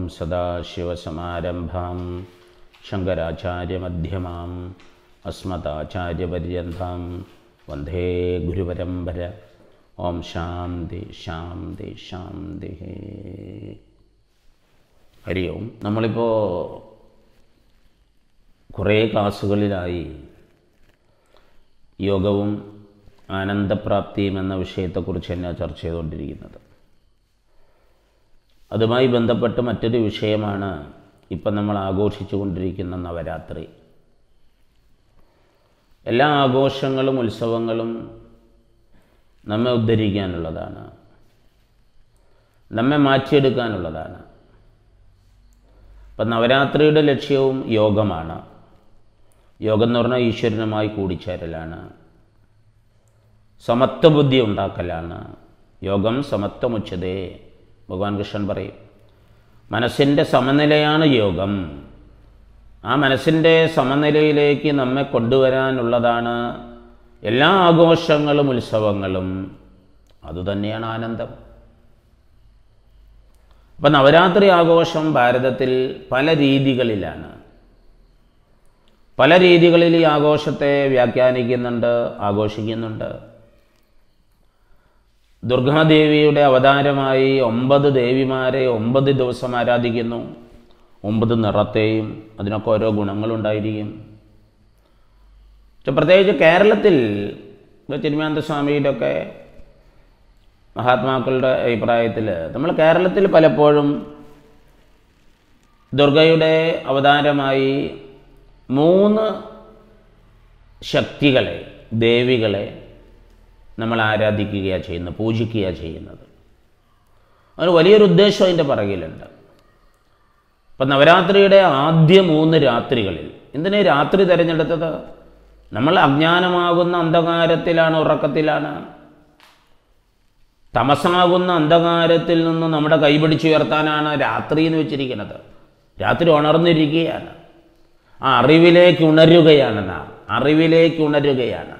സദാശിവസമാരംഭാം ശങ്കരാചാര്യമധ്യമാം അസ്മദാചാര്യപര്യന്താം വന്ദേ ഗുരുപരമ്പര ഓം ശാന്തി ശാന്തി ശാന്തി ഹരി ഓം നമ്മളിപ്പോൾ കുറേ ക്ലാസ്സുകളിലായി യോഗവും ആനന്ദപ്രാപ്തിയും എന്ന വിഷയത്തെക്കുറിച്ച് തന്നെ ചർച്ച ചെയ്തുകൊണ്ടിരിക്കുന്നത് അതുമായി ബന്ധപ്പെട്ട് മറ്റൊരു വിഷയമാണ് ഇപ്പം നമ്മൾ ആഘോഷിച്ചു കൊണ്ടിരിക്കുന്ന നവരാത്രി എല്ലാ ആഘോഷങ്ങളും ഉത്സവങ്ങളും നമ്മെ ഉദ്ധരിക്കാനുള്ളതാണ് നമ്മെ മാറ്റിയെടുക്കാനുള്ളതാണ് ഇപ്പം നവരാത്രിയുടെ ലക്ഷ്യവും യോഗമാണ് യോഗം എന്ന് പറഞ്ഞാൽ ഈശ്വരനുമായി കൂടിച്ചേരലാണ് സമത്വബുദ്ധി ഉണ്ടാക്കലാണ് യോഗം സമത്വമുച്ചതേ ഭഗവാൻ കൃഷ്ണൻ പറയും മനസ്സിൻ്റെ സമനിലയാണ് യോഗം ആ മനസ്സിൻ്റെ സമനിലയിലേക്ക് നമ്മെ കൊണ്ടുവരാനുള്ളതാണ് എല്ലാ ആഘോഷങ്ങളും ഉത്സവങ്ങളും അതുതന്നെയാണ് ആനന്ദം അപ്പം നവരാത്രി ആഘോഷം ഭാരതത്തിൽ പല രീതികളിലാണ് പല രീതികളിൽ ഈ ആഘോഷത്തെ വ്യാഖ്യാനിക്കുന്നുണ്ട് ആഘോഷിക്കുന്നുണ്ട് ദുർഗാദേവിയുടെ അവതാരമായി ഒമ്പത് ദേവിമാരെ ഒമ്പത് ദിവസം ആരാധിക്കുന്നു ഒമ്പത് നിറത്തെയും അതിനൊക്കെ ഓരോ ഗുണങ്ങളുണ്ടായിരിക്കും പക്ഷെ പ്രത്യേകിച്ച് കേരളത്തിൽ തിരുമാനന്ദ സ്വാമിയുടെ ഒക്കെ മഹാത്മാക്കളുടെ അഭിപ്രായത്തിൽ നമ്മൾ കേരളത്തിൽ പലപ്പോഴും ദുർഗയുടെ അവതാരമായി മൂന്ന് ശക്തികളെ ദേവികളെ നമ്മൾ ആരാധിക്കുകയാണ് ചെയ്യുന്നത് പൂജിക്കുകയാണ് ചെയ്യുന്നത് അതിന് വലിയൊരു ഉദ്ദേശം അതിൻ്റെ പിറകിലുണ്ട് ഇപ്പം നവരാത്രിയുടെ ആദ്യ മൂന്ന് രാത്രികളിൽ എന്തിനാ രാത്രി തിരഞ്ഞെടുത്തത് നമ്മൾ അജ്ഞാനമാകുന്ന അന്ധകാരത്തിലാണ് ഉറക്കത്തിലാണ് തമസാകുന്ന അന്ധകാരത്തിൽ നിന്ന് നമ്മുടെ കൈപിടിച്ചുയർത്താനാണ് രാത്രി എന്ന് വെച്ചിരിക്കുന്നത് രാത്രി ഉണർന്നിരിക്കുകയാണ് ആ അറിവിലേക്ക് ഉണരുകയാണ് നാം അറിവിലേക്ക് ഉണരുകയാണ്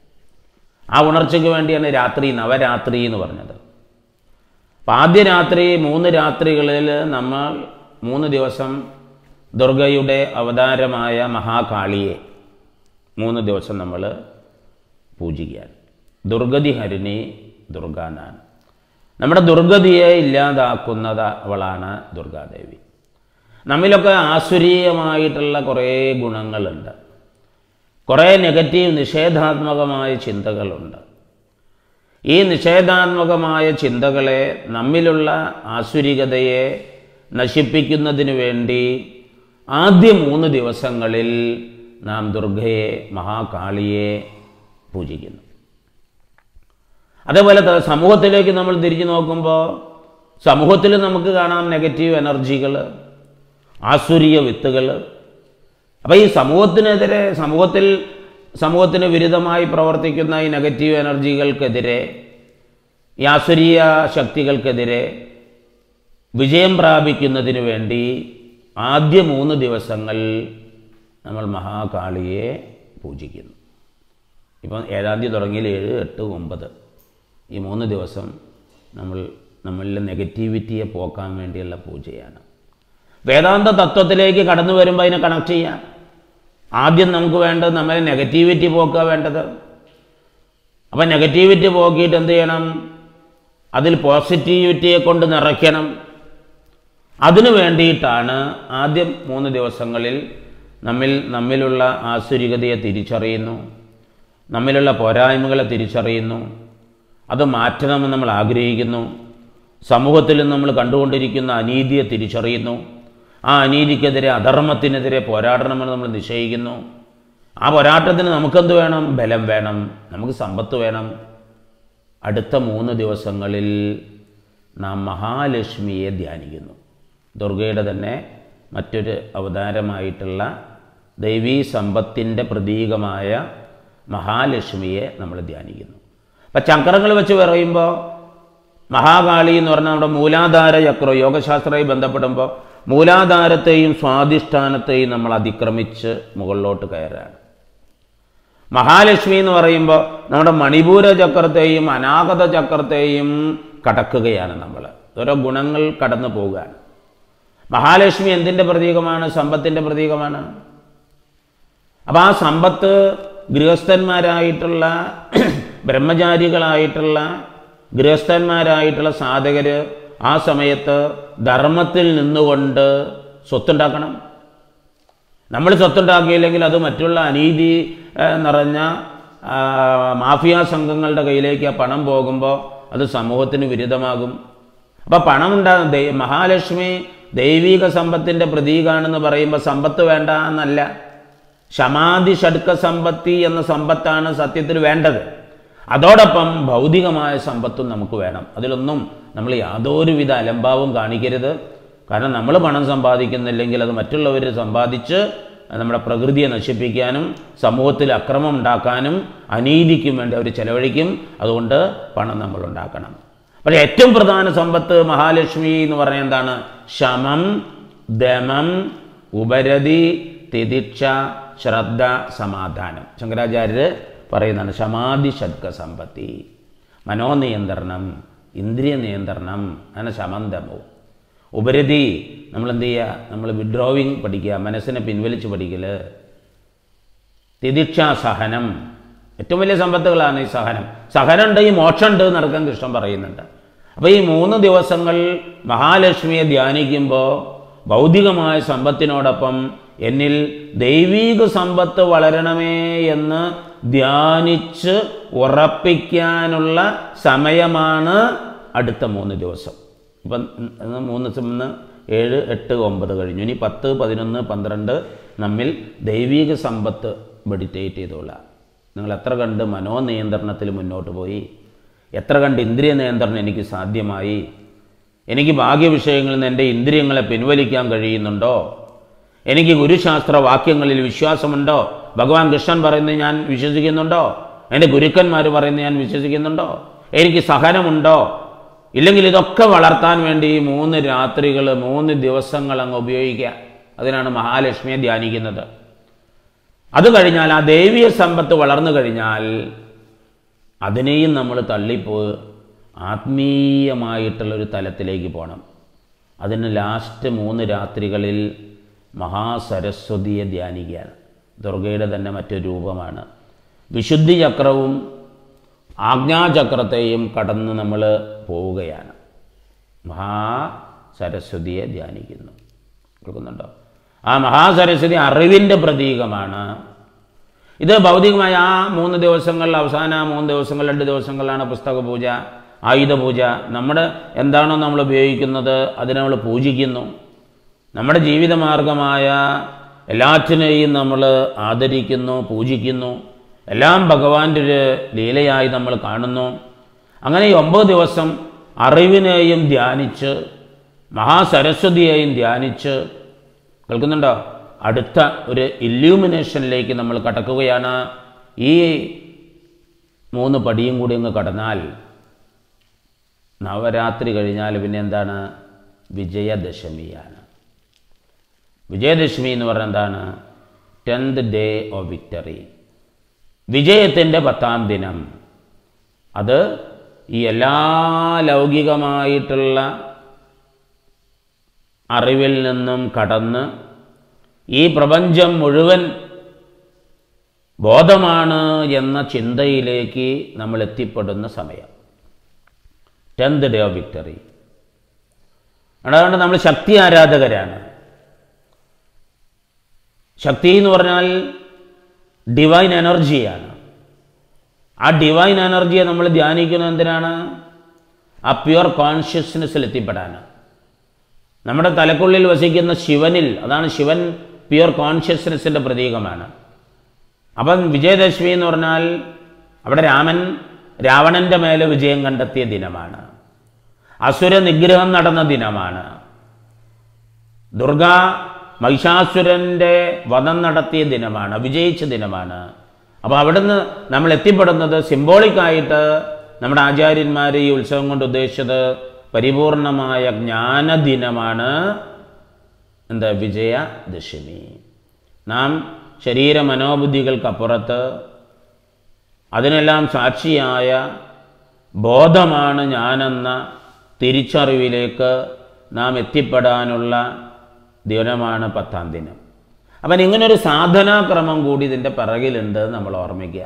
ആ ഉണർച്ചയ്ക്ക് വേണ്ടിയാണ് രാത്രി നവരാത്രി എന്ന് പറഞ്ഞത് അപ്പം ആദ്യ രാത്രി മൂന്ന് രാത്രികളിൽ നമ്മൾ മൂന്ന് ദിവസം ദുർഗയുടെ അവതാരമായ മഹാകാളിയെ മൂന്ന് ദിവസം നമ്മൾ പൂജിക്കുകയാണ് ദുർഗതി ഹരിണി ദുർഗാനാൻ നമ്മുടെ ദുർഗതിയെ ഇല്ലാതാക്കുന്നത് അവളാണ് ദുർഗാദേവി നമ്മിലൊക്കെ ആസുരീയമായിട്ടുള്ള കുറേ ഗുണങ്ങളുണ്ട് കുറേ നെഗറ്റീവ് നിഷേധാത്മകമായ ചിന്തകളുണ്ട് ഈ നിഷേധാത്മകമായ ചിന്തകളെ നമ്മിലുള്ള ആസുരികതയെ നശിപ്പിക്കുന്നതിന് വേണ്ടി ആദ്യ മൂന്ന് ദിവസങ്ങളിൽ നാം ദുർഗയെ മഹാകാളിയെ പൂജിക്കുന്നു അതേപോലെ സമൂഹത്തിലേക്ക് നമ്മൾ തിരിഞ്ഞു നോക്കുമ്പോൾ സമൂഹത്തിൽ നമുക്ക് കാണാം നെഗറ്റീവ് എനർജികൾ ആസുരീയ വിത്തുകൾ അപ്പോൾ ഈ സമൂഹത്തിനെതിരെ സമൂഹത്തിൽ സമൂഹത്തിന് വിരുദ്ധമായി പ്രവർത്തിക്കുന്ന ഈ നെഗറ്റീവ് എനർജികൾക്കെതിരെ ഈ ആസുരീയ ശക്തികൾക്കെതിരെ വിജയം പ്രാപിക്കുന്നതിന് വേണ്ടി ആദ്യ മൂന്ന് ദിവസങ്ങൾ നമ്മൾ മഹാകാളിയെ പൂജിക്കുന്നു ഇപ്പം ഏഴാം തീയതി തുടങ്ങിയാൽ ഏഴ് എട്ട് ഒമ്പത് ഈ മൂന്ന് ദിവസം നമ്മൾ നമ്മളിലെ നെഗറ്റിവിറ്റിയെ പോക്കാൻ വേണ്ടിയുള്ള പൂജയാണ് വേദാന്ത തത്വത്തിലേക്ക് കടന്നു വരുമ്പോൾ അതിനെ കണക്ട് ചെയ്യാം ആദ്യം നമുക്ക് വേണ്ടത് നമ്മളെ നെഗറ്റിവിറ്റി പോക്കുക വേണ്ടത് അപ്പം നെഗറ്റിവിറ്റി പോക്കിയിട്ട് എന്ത് ചെയ്യണം അതിൽ പോസിറ്റിവിറ്റിയെ കൊണ്ട് നിറയ്ക്കണം അതിനു വേണ്ടിയിട്ടാണ് ആദ്യം മൂന്ന് ദിവസങ്ങളിൽ നമ്മിൽ നമ്മിലുള്ള ആസുരികതയെ തിരിച്ചറിയുന്നു നമ്മിലുള്ള പോരായ്മകളെ തിരിച്ചറിയുന്നു അത് മാറ്റണമെന്ന് നമ്മൾ ആഗ്രഹിക്കുന്നു സമൂഹത്തിൽ നമ്മൾ കണ്ടുകൊണ്ടിരിക്കുന്ന അനീതിയെ തിരിച്ചറിയുന്നു ആ അനീതിക്കെതിരെ അധർമ്മത്തിനെതിരെ പോരാടണമെന്ന് നമ്മൾ നിശ്ചയിക്കുന്നു ആ പോരാട്ടത്തിന് നമുക്കെന്ത് വേണം ബലം വേണം നമുക്ക് സമ്പത്ത് വേണം അടുത്ത മൂന്ന് ദിവസങ്ങളിൽ നാം മഹാലക്ഷ്മിയെ ധ്യാനിക്കുന്നു ദുർഗയുടെ തന്നെ മറ്റൊരു അവതാരമായിട്ടുള്ള ദൈവീ സമ്പത്തിൻ്റെ പ്രതീകമായ മഹാലക്ഷ്മിയെ നമ്മൾ ധ്യാനിക്കുന്നു അപ്പം ചക്രങ്ങൾ വെച്ച് പറയുമ്പോൾ മഹാകാളി എന്ന് പറഞ്ഞാൽ നമ്മുടെ മൂലാധാര ചക്രം യോഗശാസ്ത്രമായി ബന്ധപ്പെടുമ്പോൾ മൂലാധാരത്തെയും സ്വാധിഷ്ഠാനത്തെയും നമ്മൾ അതിക്രമിച്ച് മുകളിലോട്ട് കയറാണ് മഹാലക്ഷ്മി എന്ന് പറയുമ്പോൾ നമ്മുടെ മണിപൂര ചക്രത്തെയും അനാഗത ചക്രത്തെയും കടക്കുകയാണ് നമ്മൾ ഓരോ ഗുണങ്ങൾ കടന്നു പോവുകയാണ് മഹാലക്ഷ്മി എന്തിൻ്റെ പ്രതീകമാണ് സമ്പത്തിൻ്റെ പ്രതീകമാണ് അപ്പോൾ ആ സമ്പത്ത് ഗൃഹസ്ഥന്മാരായിട്ടുള്ള ബ്രഹ്മചാരികളായിട്ടുള്ള ഗൃഹസ്ഥന്മാരായിട്ടുള്ള സാധകർ ആ സമയത്ത് ധർമ്മത്തിൽ നിന്നുകൊണ്ട് സ്വത്തുണ്ടാക്കണം നമ്മൾ സ്വത്തുണ്ടാക്കിയില്ലെങ്കിൽ അത് മറ്റുള്ള അനീതി ഏഹ്, നിറഞ്ഞ ആ, മാഫിയ സംഘങ്ങളുടെ കയ്യിലേക്ക് ആ പണം പോകുമ്പോൾ അത് സമൂഹത്തിന് വിരുദ്ധമാകും അപ്പോൾ പണം ഉണ്ടാകും ദൈ- മഹാലക്ഷ്മി ദൈവിക സമ്പത്തിൻ്റെ പ്രതീകമാണെന്ന് പറയുമ്പോൾ സമ്പത്ത് വേണ്ട എന്നല്ല ശമാധി ഷഡ്ക സമ്പത്തി എന്ന സമ്പത്താണ് സത്യത്തിൽ വേണ്ടത് അതോടൊപ്പം ഭൗതികമായ സമ്പത്തും നമുക്ക് വേണം അതിലൊന്നും നമ്മൾ യാതൊരുവിധ അലംഭാവവും കാണിക്കരുത് കാരണം നമ്മൾ പണം സമ്പാദിക്കുന്നില്ലെങ്കിൽ അത് മറ്റുള്ളവർ സമ്പാദിച്ച് നമ്മുടെ പ്രകൃതിയെ നശിപ്പിക്കാനും സമൂഹത്തിൽ അക്രമം ഉണ്ടാക്കാനും അനീതിക്കും വേണ്ടി അവർ ചെലവഴിക്കും അതുകൊണ്ട് പണം നമ്മൾ ഉണ്ടാക്കണം പക്ഷേ ഏറ്റവും പ്രധാന സമ്പത്ത് മഹാലക്ഷ്മി എന്ന് പറഞ്ഞാൽ എന്താണ് ശമം ദമം ഉപരതി തിദിക്ഷ ശ്രദ്ധ സമാധാനം ശങ്കരാചാര്യർ പറയുന്നതാണ് ശമാധി ഷഡ്ക സമ്പത്തി മനോനിയന്ത്രണം ഇന്ദ്രിയ നിയന്ത്രണം അങ്ങനെ ശമന്തമവും ഉപരതി നമ്മൾ എന്ത് ചെയ്യുക നമ്മൾ വിഡ്രോവിങ് പഠിക്കുക മനസ്സിനെ പിൻവലിച്ച് പഠിക്കൽ തിദിക്ഷ സഹനം ഏറ്റവും വലിയ സമ്പത്തുകളാണ് ഈ സഹനം സഹനം ഉണ്ട് ഈ മോക്ഷം ഉണ്ട് നടക്കാൻ കൃഷ്ണൻ പറയുന്നുണ്ട് അപ്പോൾ ഈ മൂന്ന് ദിവസങ്ങൾ മഹാലക്ഷ്മിയെ ധ്യാനിക്കുമ്പോൾ ഭൗതികമായ സമ്പത്തിനോടൊപ്പം എന്നിൽ ദൈവീക സമ്പത്ത് വളരണമേ എന്ന് ധ്യാനിച്ച് ഉറപ്പിക്കാനുള്ള സമയമാണ് അടുത്ത മൂന്ന് ദിവസം ഇപ്പം ഇന്ന് മൂന്ന് ദിവസം ഇന്ന് ഏഴ് എട്ട് ഒമ്പത് കഴിഞ്ഞു ഇനി പത്ത് പതിനൊന്ന് പന്ത്രണ്ട് നമ്മിൽ ദൈവീക സമ്പത്ത് മെഡിറ്റേറ്റ് ചെയ്തോളാം നിങ്ങൾ എത്ര കണ്ട് മനോനിയന്ത്രണത്തിൽ മുന്നോട്ട് പോയി എത്ര കണ്ട് ഇന്ദ്രിയ നിയന്ത്രണം എനിക്ക് സാധ്യമായി എനിക്ക് ഭാഗ്യവിഷയങ്ങളിൽ നിന്ന് എൻ്റെ ഇന്ദ്രിയങ്ങളെ പിൻവലിക്കാൻ കഴിയുന്നുണ്ടോ എനിക്ക് ഗുരുശാസ്ത്ര വാക്യങ്ങളിൽ വിശ്വാസമുണ്ടോ ഭഗവാൻ കൃഷ്ണൻ പറയുന്നത് ഞാൻ വിശ്വസിക്കുന്നുണ്ടോ എൻ്റെ ഗുരുക്കന്മാർ പറയുന്നത് ഞാൻ വിശ്വസിക്കുന്നുണ്ടോ എനിക്ക് സഹനമുണ്ടോ ഇല്ലെങ്കിൽ ഇതൊക്കെ വളർത്താൻ വേണ്ടി ഈ മൂന്ന് രാത്രികൾ മൂന്ന് ദിവസങ്ങൾ അങ്ങ് ഉപയോഗിക്കുക അതിനാണ് മഹാലക്ഷ്മിയെ ധ്യാനിക്കുന്നത് അത് കഴിഞ്ഞാൽ ആ ദൈവീയ സമ്പത്ത് വളർന്നു കഴിഞ്ഞാൽ അതിനെയും നമ്മൾ തള്ളിപ്പോ ആത്മീയമായിട്ടുള്ളൊരു തലത്തിലേക്ക് പോകണം അതിന് ലാസ്റ്റ് മൂന്ന് രാത്രികളിൽ മഹാസരസ്വതിയെ ധ്യാനിക്കുകയാണ് ദുർഗയുടെ തന്നെ മറ്റൊരു രൂപമാണ് വിശുദ്ധി ചക്രവും ആജ്ഞാചക്രത്തെയും കടന്ന് നമ്മൾ പോവുകയാണ് മഹാസരസ്വതിയെ ധ്യാനിക്കുന്നു കേൾക്കുന്നുണ്ടോ ആ മഹാസരസ്വതി അറിവിൻ്റെ പ്രതീകമാണ് ഇത് ഭൗതികമായ ആ മൂന്ന് ദിവസങ്ങൾ അവസാന മൂന്ന് ദിവസങ്ങൾ രണ്ട് ദിവസങ്ങളിലാണ് പുസ്തക പൂജ ആയുധ പൂജ നമ്മുടെ എന്താണോ നമ്മൾ ഉപയോഗിക്കുന്നത് അതിനെ നമ്മൾ പൂജിക്കുന്നു നമ്മുടെ ജീവിതമാർഗമായ എല്ലാറ്റിനെയും നമ്മൾ ആദരിക്കുന്നു പൂജിക്കുന്നു എല്ലാം ഭഗവാന്റെ ഒരു ലീലയായി നമ്മൾ കാണുന്നു അങ്ങനെ ഈ ഒമ്പത് ദിവസം അറിവിനെയും ധ്യാനിച്ച് മഹാസരസ്വതിയെയും ധ്യാനിച്ച് കേൾക്കുന്നുണ്ടോ അടുത്ത ഒരു ഇല്യൂമിനേഷനിലേക്ക് നമ്മൾ കടക്കുകയാണ് ഈ മൂന്ന് പടിയും കൂടി അങ്ങ് കടന്നാൽ നവരാത്രി കഴിഞ്ഞാൽ പിന്നെ എന്താണ് വിജയദശമിയാണ് വിജയദശമി എന്ന് പറഞ്ഞാൽ എന്താണ് ടെൻത് ഡേ ഓഫ് വിക്ടറി വിജയത്തിൻ്റെ പത്താം ദിനം അത് ഈ എല്ലാ ലൗകികമായിട്ടുള്ള അറിവിൽ നിന്നും കടന്ന് ഈ പ്രപഞ്ചം മുഴുവൻ ബോധമാണ് എന്ന ചിന്തയിലേക്ക് നമ്മൾ എത്തിപ്പെടുന്ന സമയം ടെൻത് ഡേ ഓഫ് വിക്ടറി അതുകൊണ്ട് നമ്മൾ ശക്തി ആരാധകരാണ് ശക്തി എന്ന് പറഞ്ഞാൽ ഡിവൈൻ എനർജിയാണ് ആ ഡിവൈൻ എനർജിയെ നമ്മൾ ധ്യാനിക്കുന്നത് എന്തിനാണ് ആ പ്യുവർ കോൺഷ്യസ്നെസ്സിൽ എത്തിപ്പെടാൻ നമ്മുടെ തലക്കുള്ളിൽ വസിക്കുന്ന ശിവനിൽ അതാണ് ശിവൻ പ്യുവർ കോൺഷ്യസ്നെസ്സിൻ്റെ പ്രതീകമാണ് അപ്പം വിജയദശമി എന്ന് പറഞ്ഞാൽ അവിടെ രാമൻ രാവണൻ്റെ മേലെ വിജയം കണ്ടെത്തിയ ദിനമാണ് അസുര നിഗ്രഹം നടന്ന ദിനമാണ് ദുർഗ മഹിഷാസുരൻ്റെ വധം നടത്തിയ ദിനമാണ് വിജയിച്ച ദിനമാണ് അപ്പോൾ അവിടുന്ന് നമ്മൾ എത്തിപ്പെടുന്നത് സിംബോളിക്കായിട്ട് നമ്മുടെ ആചാര്യന്മാർ ഈ ഉത്സവം കൊണ്ട് ഉദ്ദേശിച്ചത് പരിപൂർണമായ ജ്ഞാനദിനമാണ് എന്താ വിജയദശമി നാം ശരീര മനോബുദ്ധികൾക്കപ്പുറത്ത് അതിനെല്ലാം സാക്ഷിയായ ബോധമാണ് ഞാനെന്ന തിരിച്ചറിവിലേക്ക് നാം എത്തിപ്പെടാനുള്ള ദിനമാണ് പത്താം ദിനം അപ്പം ഇങ്ങനൊരു സാധനാക്രമം കൂടി ഇതിൻ്റെ പിറകിലുണ്ട് നമ്മൾ ഓർമ്മിക്കുക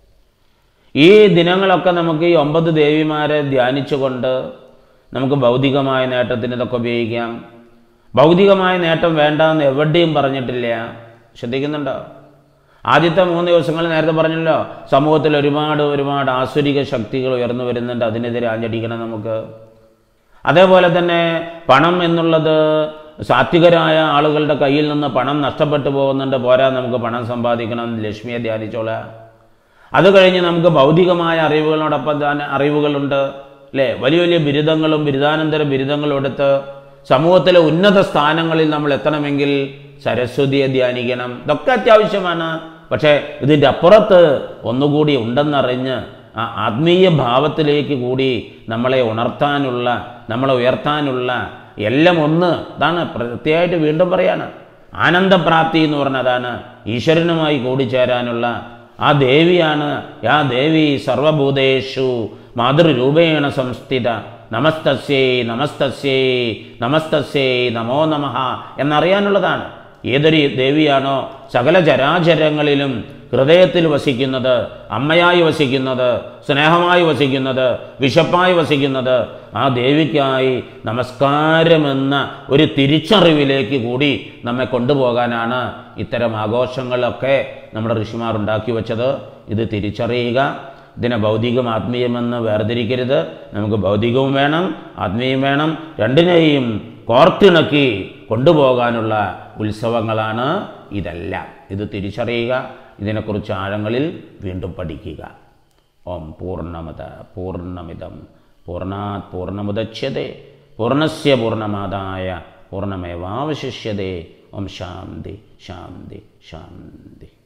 ഈ ദിനങ്ങളൊക്കെ നമുക്ക് ഈ ഒമ്പത് ദേവിമാരെ ധ്യാനിച്ചുകൊണ്ട് നമുക്ക് ഭൗതികമായ നേട്ടത്തിന് ഇതൊക്കെ ഉപയോഗിക്കാം ഭൗതികമായ നേട്ടം വേണ്ടെന്ന് എവിടെയും പറഞ്ഞിട്ടില്ല ശ്രദ്ധിക്കുന്നുണ്ടോ ആദ്യത്തെ മൂന്ന് ദിവസങ്ങൾ നേരത്തെ പറഞ്ഞല്ലോ സമൂഹത്തിൽ ഒരുപാട് ഒരുപാട് ആസുരിക ശക്തികൾ ഉയർന്നു വരുന്നുണ്ട് അതിനെതിരെ ആഞ്ഞടിക്കണം നമുക്ക് അതേപോലെ തന്നെ പണം എന്നുള്ളത് സാത്വികരായ ആളുകളുടെ കയ്യിൽ നിന്ന് പണം നഷ്ടപ്പെട്ടു പോകുന്നുണ്ട് പോരാ നമുക്ക് പണം സമ്പാദിക്കണം ലക്ഷ്മിയെ ധ്യാനിച്ചോളാം അത് കഴിഞ്ഞ് നമുക്ക് ഭൗതികമായ അറിവുകളോടൊപ്പം തന്നെ അറിവുകളുണ്ട് അല്ലേ വലിയ വലിയ ബിരുദങ്ങളും ബിരുദാനന്തര ബിരുദങ്ങളും എടുത്ത് സമൂഹത്തിലെ ഉന്നത സ്ഥാനങ്ങളിൽ നമ്മൾ എത്തണമെങ്കിൽ സരസ്വതിയെ ധ്യാനിക്കണം ഇതൊക്കെ അത്യാവശ്യമാണ് പക്ഷേ ഇതിൻ്റെ അപ്പുറത്ത് ഒന്നുകൂടി ഉണ്ടെന്നറിഞ്ഞ് ആ ആത്മീയ ഭാവത്തിലേക്ക് കൂടി നമ്മളെ ഉണർത്താനുള്ള നമ്മളെ ഉയർത്താനുള്ള എല്ലാം ഒന്ന് ഇതാണ് പ്രത്യേകമായിട്ട് വീണ്ടും പറയാണ് ആനന്ദപ്രാപ്തി എന്ന് പറഞ്ഞതാണ് ഈശ്വരനുമായി കൂടിച്ചേരാനുള്ള ആ ദേവിയാണ് യാ ദേവി സർവഭൂതേഷു മാതൃരൂപേണ സംസ്ഥിത നമസ്തസ്യേ നമസ്തസ്യേ നമസ്തസ്യേ നമോ നമഃ എന്നറിയാനുള്ളതാണ് ഏതൊരു ദേവിയാണോ സകല ചരാചരങ്ങളിലും ഹൃദയത്തിൽ വസിക്കുന്നത് അമ്മയായി വസിക്കുന്നത് സ്നേഹമായി വസിക്കുന്നത് വിശപ്പായി വസിക്കുന്നത് ആ ദേവിക്കായി നമസ്കാരമെന്ന ഒരു തിരിച്ചറിവിലേക്ക് കൂടി നമ്മെ കൊണ്ടുപോകാനാണ് ഇത്തരം ആഘോഷങ്ങളൊക്കെ നമ്മുടെ ഋഷിമാർ ഉണ്ടാക്കി വച്ചത് ഇത് തിരിച്ചറിയുക ഇതിനെ ഭൗതികം ആത്മീയമെന്ന് വേർതിരിക്കരുത് നമുക്ക് ഭൗതികവും വേണം ആത്മീയം വേണം രണ്ടിനെയും കോർത്തിണക്കി കൊണ്ടുപോകാനുള്ള ഉത്സവങ്ങളാണ് ഇതെല്ലാം ഇത് തിരിച്ചറിയുക ഇതിനെക്കുറിച്ച് ആഴങ്ങളിൽ വീണ്ടും പഠിക്കുക ഓം പൂർണ്ണമത പൂർണ്ണമിതം പൂർണ്ണാത് പൂർണ്ണമുദച്യത്തെ പൂർണ്ണസ്യ പൂർണ്ണമാതായ പൂർണ്ണമേവാവശിഷ്യതേ ഓം ശാന്തി ശാന്തി ശാന്തി